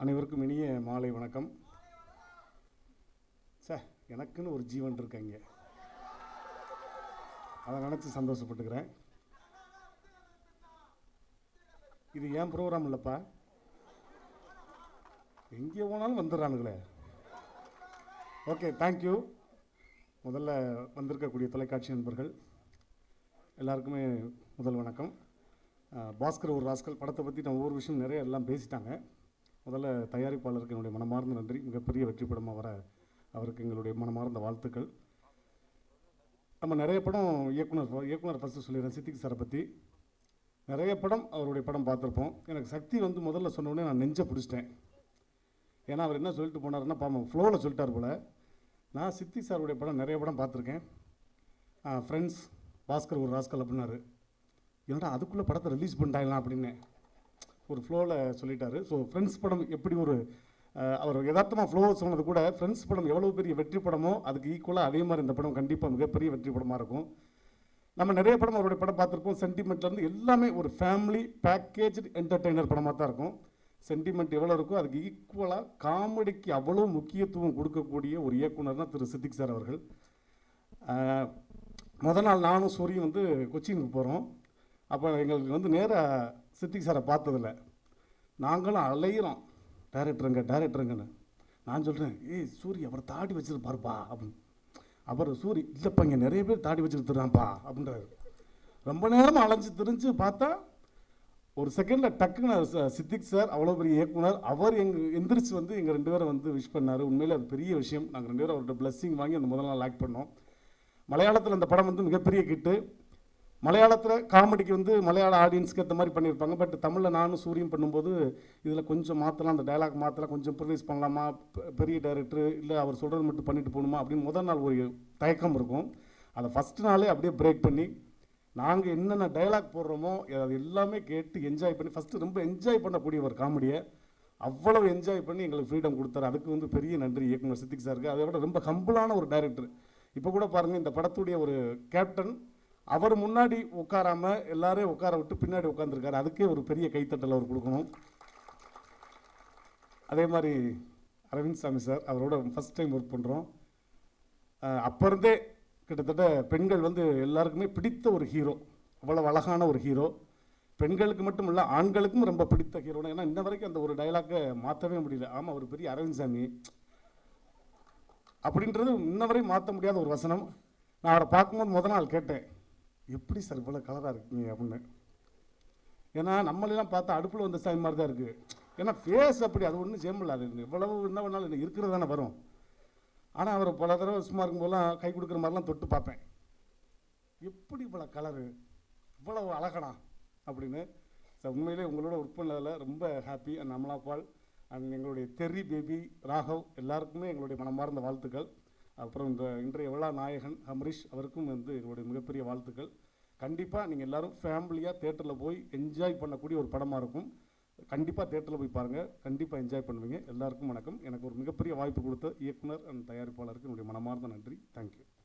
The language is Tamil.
அனைவருக்கும் இனிய மாலை வணக்கம் சார் எனக்குன்னு ஒரு ஜீவன் இருக்காங்க அதை நினச்சி சந்தோஷப்பட்டுக்கிறேன் இது ஏன் ப்ரோக்ராம் இல்லைப்பா எங்கே போனாலும் வந்துடுறானுங்களே ஓகே தேங்க்யூ முதல்ல வந்திருக்கக்கூடிய தொலைக்காட்சி நண்பர்கள் எல்லாருக்குமே முதல் வணக்கம் அஹ், பாஸ்கர் ஒரு ராஸ்கல் படத்தை பற்றி நான் ஒவ்வொரு விஷயம் நிறைய எல்லாம் பேசிட்டாங்க முதல்ல தயாரிப்பாளருக்கு என்னுடைய மனமார்ந்த நன்றி மிகப்பெரிய வெற்றி படமாக வர அவருக்கு எங்களுடைய மனமார்ந்த வாழ்த்துக்கள் நம்ம நிறைய படம் இயக்குனர் இயக்குனர் ஃபஸ்ட்டு சொல்லிடுறேன் சித்திக் சாரை பற்றி நிறைய படம் அவருடைய படம் பார்த்துருப்போம் எனக்கு சக்தி வந்து முதல்ல சொன்ன உடனே நான் நெஞ்சை பிடிச்சிட்டேன் ஏன்னா அவர் என்ன சொல்லிட்டு போனாருன்னா பாவம் ஃப்ளோவில் சொல்லிட்டார் போல நான் சித்தி சாருடைய படம் நிறைய படம் பார்த்துருக்கேன் ஃப்ரெண்ட்ஸ் பாஸ்கர் ஒரு ராஸ்கல் அப்படின்னாரு ஏன்டா அதுக்குள்ளே படத்தை ரிலீஸ் பண்ணிட்டாங்களாம் அப்படின்னு ஒரு ஃப்ளோவில் சொல்லிட்டாரு ஸோ ஃப்ரெண்ட்ஸ் படம் எப்படி ஒரு அஹ், அவர் யதார்த்தமாக ஃப்ளோ சொன்னது கூட ஃப்ரெண்ட்ஸ் படம் எவ்வளோ பெரிய வெற்றி படமோ அதுக்கு ஈக்குவலாக அதே மாதிரி இந்த படம் கண்டிப்பாக மிகப்பெரிய வெற்றி படமாக இருக்கும் நம்ம நிறைய படம் அவருடைய படம் பார்த்துருப்போம் சென்டிமெண்ட்லேருந்து எல்லாமே ஒரு ஃபேமிலி பேக்கேஜ் என்டர்டெய்னர் படமாக தான் இருக்கும் சென்டிமெண்ட் எவ்வளோ இருக்கோ அதுக்கு ஈக்குவலாக காமெடிக்கு அவ்வளோ முக்கியத்துவம் கொடுக்கக்கூடிய ஒரு இயக்குனர்னா திரு சித்திக் சார் அவர்கள் ஆஹ், முத நாள் நானும் சூரியும் வந்து கொச்சினுக்கு போகிறோம் அப்போ எங்களுக்கு வந்து நேராக சித்திக் சாரை பார்த்ததில்ல நாங்களும் அலையிறோம் டேரக்டருங்க டேரக்டருங்கன்னு நான் சொல்கிறேன் ஏய் சூரி அவர் தாடி வச்சிருப்பாருப்பா அப்படின்னு அவர் சூரி இல்லைப்பா இங்கே நிறைய பேர் தாடி வச்சுருத்துறான்ப்பா அப்படின்றாரு ரொம்ப நேரமாக அலைஞ்சு திரிஞ்சு பார்த்தா ஒரு செகண்டில் டக்குன்னு ச- சித்திக் சார் அவ்வளோ பெரிய இயக்குனர் அவர் எங்க எந்திரிச்சு வந்து எங்கள் ரெண்டு பேரை வந்து விஷ் பண்ணார் உண்மையிலே அது பெரிய விஷயம் நாங்கள் ரெண்டு பேரும் அவர்கிட்ட blessing வாங்கி அந்த முதல் நாள் ஆக்ட் பண்ணோம் மலையாளத்தில் இந்த படம் வந்து மிகப்பெரிய கிட்டு மலையாளத்தில் காமெடிக்கு வந்து மலையாள ஆடியன்ஸ்க்கு ஏற்ற மாதிரி பண்ணியிருப்பாங்க பட் தமிழில் நானும் சூரியம் பண்ணும்போது இதில் கொஞ்சம் மாற்றலாம் அந்த டயலாக் மாற்றலாம் கொஞ்சம் ப்ரொடியூஸ் பண்ணலாமா பெ- பெரிய டைரக்டர் இல்லை அவர் சொல்கிறது மட்டும் பண்ணிட்டு போகணுமா அப்படின்னு முதல் நாள் ஒரு தயக்கம் இருக்கும் அதை ஃபஸ்ட் நாளே அப்படியே பிரேக் பண்ணி நாங்கள் என்னென்ன டயலாக் போடுறோமோ அது எல்லாமே கேட்டு என்ஜாய் பண்ணி ஃபஸ்ட்டு ரொம்ப என்ஜாய் பண்ணக்கூடிய ஒரு காமெடியை அவ்வளவு என்ஜாய் பண்ணி எங்களுக்கு ஃப்ரீடம் கொடுத்தாரு அதுக்கு வந்து பெரிய நன்றி இயக்குனர் சித்திக் சாருக்கு அதை விட ரொம்ப ஹம்பிளான ஒரு டைரக்டர் இப்போ கூட பாருங்கள் இந்த படத்துடைய ஒரு கேப்டன் அவர் முன்னாடி உட்காராம எல்லாரையும் உட்கார விட்டு பின்னாடி உட்காந்துருக்காரு அதுக்கே ஒரு பெரிய கைத்தட்டல் அவர் கொடுக்கணும் அதே மாதிரி அரவிந்த் சாமி சார் அவரோட ஃபஸ்ட் டைம் ஒர்க் பண்ணுறோம் அப்போ இருந்தே கிட்டத்தட்ட பெண்கள் வந்து எல்லாருக்குமே பிடித்த ஒரு ஹீரோ அவ்வளவு அழகான ஒரு ஹீரோ பெண்களுக்கு மட்டும் இல்லை ஆண்களுக்கும் ரொம்ப பிடித்த ஹீரோ ஏன்னா இன்ன வரைக்கும் அந்த ஒரு டைலாக்கை மாற்றவே முடியல ஆமாம் ஒரு பெரிய அரவிந்த் சாமி அப்படின்றது இன்ன வரையும் மாற்ற முடியாத ஒரு வசனம் நான் அவரை பார்க்கும்போது முத நாள் கேட்டேன் எப்படி சார் இவ்வளோ கலராக இருக்கீங்க அப்படின்னு ஏன்னா நம்மளெல்லாம் பார்த்தா அடுப்பில் வந்த சாமி மாதிரி தான் இருக்குது ஏன்னா ஃபேஸ் அப்படி அது ஒன்றும் செய்ய முடியல அது எவ்வளவு என்ன பண்ணாலும் எனக்கு இருக்கிறது தானே வரும் ஆனால் அவர் பல தடவை சும்மா இருக்கும்போதெல்லாம் கை கொடுக்குற மாதிரிலாம் தொட்டு பார்ப்பேன் எப்படி இவ்வளோ கலரு இவ்வளவு அழகனா அப்படின்னு ஸோ உண்மையிலே உங்களோட ஒர்க் பண்ணதில் ரொம்ப happy and Amala Paul and எங்களுடைய தெரி பேபி ராகவ் எல்லாருக்குமே எங்களுடைய மனமார்ந்த வாழ்த்துக்கள் அப்புறம் இந்த இன்றைய விழா நாயகன் ஹம்ரிஷ் அவருக்கும் வந்து எங்களுடைய மிகப்பெரிய வாழ்த்துக்கள் கண்டிப்பாக நீங்கள் எல்லாரும் ஃபேமிலியாக தேட்டரில் போய் என்ஜாய் பண்ணக்கூடிய ஒரு படமாக இருக்கும் கண்டிப்பாக தேட்டரில் போய் பாருங்கள் கண்டிப்பாக என்ஜாய் பண்ணுவீங்க எல்லாருக்கும் வணக்கம் எனக்கு ஒரு மிகப்பெரிய வாய்ப்பு கொடுத்த இயக்குனர் அண்ட் தயாரிப்பாளருக்கு என்னுடைய மனமார்ந்த நன்றி தேங்க்யூ